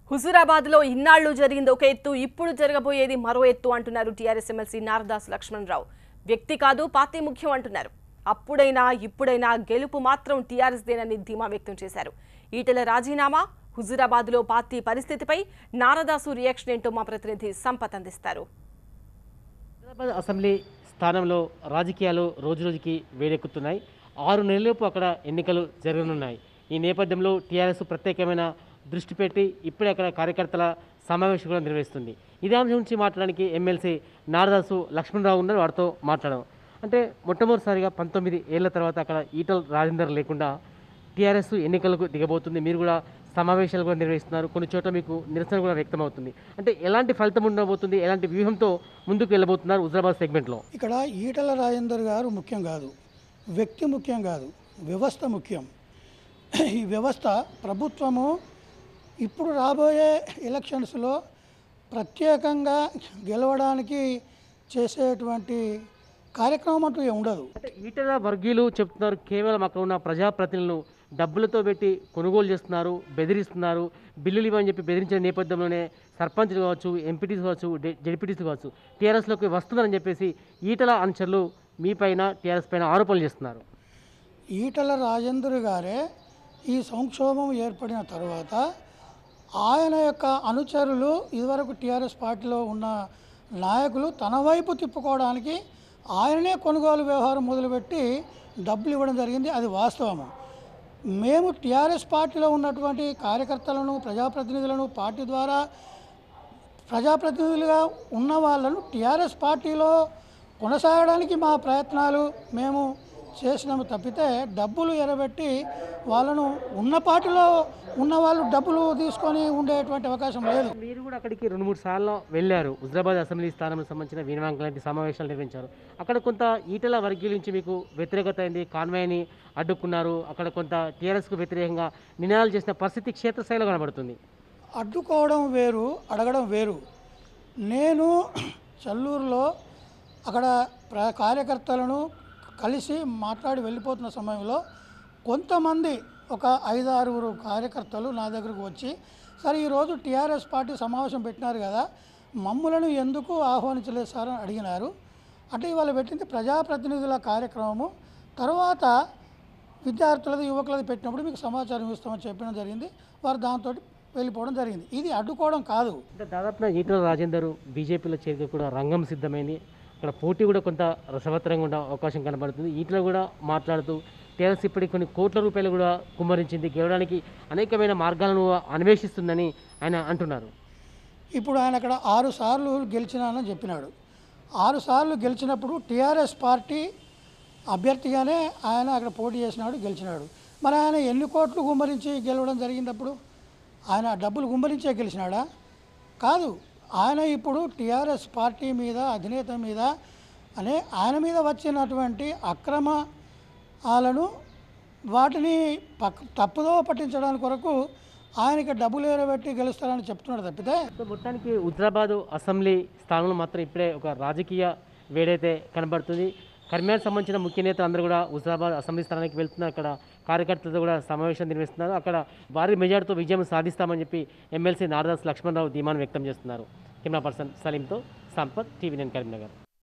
హుజూరాబాద్ లో ఇన్నాళ్లు జరిగింది ఒక ఎత్తు ఇప్పుడు జరగబోయేది మరో ఎత్తు అంటున్నారు టీఆర్ఎస్ ఎమ్మెల్సీ నారదాస్ లక్ష్మణరావు వ్యక్తి కాదు పార్టీ ముఖ్యం అంటున్నారు అప్పుడైనా ఇప్పుడైనా గెలుపు మాత్రం టీఆర్ఎస్ దేనని ధీమా వ్యక్తం చేశారు ఈటెల రాజీనామా హుజూరాబాద్ లో పార్టీ పరిస్థితిపై నారదాసు రియాక్షన్ ఏంటో మా ప్రతినిధి సంపత్ అందిస్తారు హైదరాబాద్ అసెంబ్లీ స్థానంలో రాజకీయాలు రోజురోజుకి వేడెక్కుతున్నాయి ఆరు నెలలలోపు అక్కడ ఎన్నికలు జరగనున్నాయి ఈ నేపథ్యంలో టీఆర్ఎస్ ప్రత్యేకమైన దృష్టి పెట్టి ఇప్పుడే అక్కడ కార్యకర్తల సమావేశం కూడా నిర్వహిస్తుంది ఇదే అంశం నుంచి మాట్లాడడానికి ఎమ్మెల్సీ నారదాసు లక్ష్మణరావు ఉన్నారు వారితో మాట్లాడడం అంటే మొట్టమొదటిసారిగా పంతొమ్మిది ఏళ్ల తర్వాత అక్కడ ఈటల రాజేందర్ లేకుండా టీఆర్ఎస్ ఎన్నికలకు దిగబోతుంది మీరు కూడా సమావేశాలు కూడా నిర్వహిస్తున్నారు కొన్ని చోట్ల మీకు నిరసన కూడా వ్యక్తమవుతుంది అంటే ఎలాంటి ఫలితం ఉండబోతుంది ఎలాంటి వ్యూహంతో ముందుకు వెళ్ళబోతున్నారు హుజరాబాద్ సెగ్మెంట్లో ఇక్కడ ఈటల రాజేందర్ గారు ముఖ్యం కాదు వ్యక్తి ముఖ్యం కాదు వ్యవస్థ ముఖ్యం ఈ వ్యవస్థ ప్రభుత్వము ఇప్పుడు రాబోయే ఎలక్షన్స్లో ప్రత్యేకంగా గెలవడానికి చేసేటువంటి కార్యక్రమం అంటూ ఏం ఉండదు అంటే ఈటల వర్గీయులు చెప్తున్నారు కేవలం అక్కడ ఉన్న ప్రజాప్రతినిధులను డబ్బులతో పెట్టి కొనుగోలు చేస్తున్నారు బెదిరిస్తున్నారు బిల్లులు ఇవ్వని చెప్పి బెదిరించిన నేపథ్యంలోనే సర్పంచ్లు కావచ్చు ఎంపీటీస్ కావచ్చు జడ్పీటీస్ కావచ్చు టీఆర్ఎస్లోకి వస్తున్నారని చెప్పేసి ఈటల అనుచరులు మీ పైన టీఆర్ఎస్ పైన ఆరోపణలు చేస్తున్నారు ఈటల రాజేందర్ గారే ఈ సంక్షోభం ఏర్పడిన తర్వాత ఆయన యొక్క అనుచరులు ఇదివరకు టీఆర్ఎస్ పార్టీలో ఉన్న నాయకులు తన వైపు తిప్పుకోవడానికి ఆయననే కొనుగోలు వ్యవహారం మొదలుపెట్టి డబ్బులు ఇవ్వడం జరిగింది అది వాస్తవము మేము టీఆర్ఎస్ పార్టీలో ఉన్నటువంటి కార్యకర్తలను ప్రజాప్రతినిధులను పార్టీ ద్వారా ప్రజాప్రతినిధులుగా ఉన్న వాళ్ళను టీఆర్ఎస్ పార్టీలో కొనసాగడానికి మా ప్రయత్నాలు మేము చేసినాము తప్పితే డబ్బులు ఎరబెట్టి వాళ్ళను ఉన్న పార్టీలో ఉన్న వాళ్ళు డబ్బులు తీసుకొని ఉండేటువంటి అవకాశం లేదు మీరు కూడా అక్కడికి రెండు మూడు సార్లు వెళ్ళారు హుజరాబాద్ అసెంబ్లీ స్థానం సంబంధించిన వీరవాంక లాంటి సమావేశాలు నిర్వహించారు అక్కడ కొంత ఈటల వర్గీయుల నుంచి మీకు వ్యతిరేకత అయింది కాన్వాయ్ని అడ్డుకున్నారు అక్కడ కొంత టీఆర్ఎస్కు వ్యతిరేకంగా నినాదాలు చేసిన పరిస్థితి క్షేత్రస్థాయిలో కనబడుతుంది అడ్డుకోవడం వేరు అడగడం వేరు నేను చల్లూరులో అక్కడ ప్ర కార్యకర్తలను కలిసి మాట్లాడి వెళ్ళిపోతున్న సమయంలో కొంతమంది ఒక ఐదు ఆరుగురు కార్యకర్తలు నా దగ్గరకు వచ్చి సరే ఈరోజు టీఆర్ఎస్ పార్టీ సమావేశం పెట్టినారు కదా మమ్ములను ఎందుకు ఆహ్వానించలేదు సార్ అని అడిగినారు అంటే ఇవాళ పెట్టింది ప్రజాప్రతినిధుల కార్యక్రమము తర్వాత విద్యార్థులది యువకులది పెట్టినప్పుడు మీకు సమాచారం ఇస్తామని చెప్పడం జరిగింది వారు దాంతో వెళ్ళిపోవడం జరిగింది ఇది అడ్డుకోవడం కాదు అంటే దాదాపున ఈటల రాజేందర్ బీజేపీలో చేరిక కూడా రంగం సిద్ధమైంది అక్కడ పోటీ కూడా కొంత రసవత్తరంగా ఉండే అవకాశం కనబడుతుంది ఈటల కూడా మాట్లాడుతూ టీఆర్ఎస్ ఇప్పటికి కొన్ని కోట్ల రూపాయలు కూడా కుమ్మరించింది గెలవడానికి అనేకమైన మార్గాలను అన్వేషిస్తుందని ఆయన అంటున్నారు ఇప్పుడు ఆయన అక్కడ ఆరు సార్లు గెలిచినానని చెప్పినాడు ఆరు సార్లు గెలిచినప్పుడు టీఆర్ఎస్ పార్టీ అభ్యర్థిగానే ఆయన అక్కడ పోటీ చేసినాడు గెలిచినాడు మరి ఆయన ఎన్ని కోట్లు గుమ్మరించి గెలవడం జరిగినప్పుడు ఆయన డబ్బులు గుమ్మరించే గెలిచినాడా కాదు ఆయన ఇప్పుడు టీఆర్ఎస్ పార్టీ మీద అధినేత మీద అనే ఆయన మీద వచ్చినటువంటి అక్రమాలను వాటిని పక్ తప్పుదో పట్టించడానికి కొరకు ఆయనకి డబ్బులు ఎరబెట్టి గెలుస్తారని చెప్తున్నాడు తప్పితే సో మొత్తానికి హుజరాబాదు అసెంబ్లీ స్థానంలో మాత్రం ఇప్పుడే ఒక రాజకీయ వేడైతే కనబడుతుంది కర్మ్యానికి సంబంధించిన ముఖ్య నేతలు అందరూ కూడా హుజరాబాద్ అసెంబ్లీ స్థానానికి వెళ్తున్నారు అక్కడ కార్యకర్తలతో కూడా సమావేశం నిర్వహిస్తున్నారు అక్కడ భారీ మెజార్టీతో విజయం సాధిస్తామని చెప్పి ఎమ్మెల్సీ నారదాస్ లక్ష్మణరావు ధీమాను వ్యక్తం చేస్తున్నారు కెమెరా పర్సన్ సలీంతో సంపత్ టీవీ నేను కరీంనగర్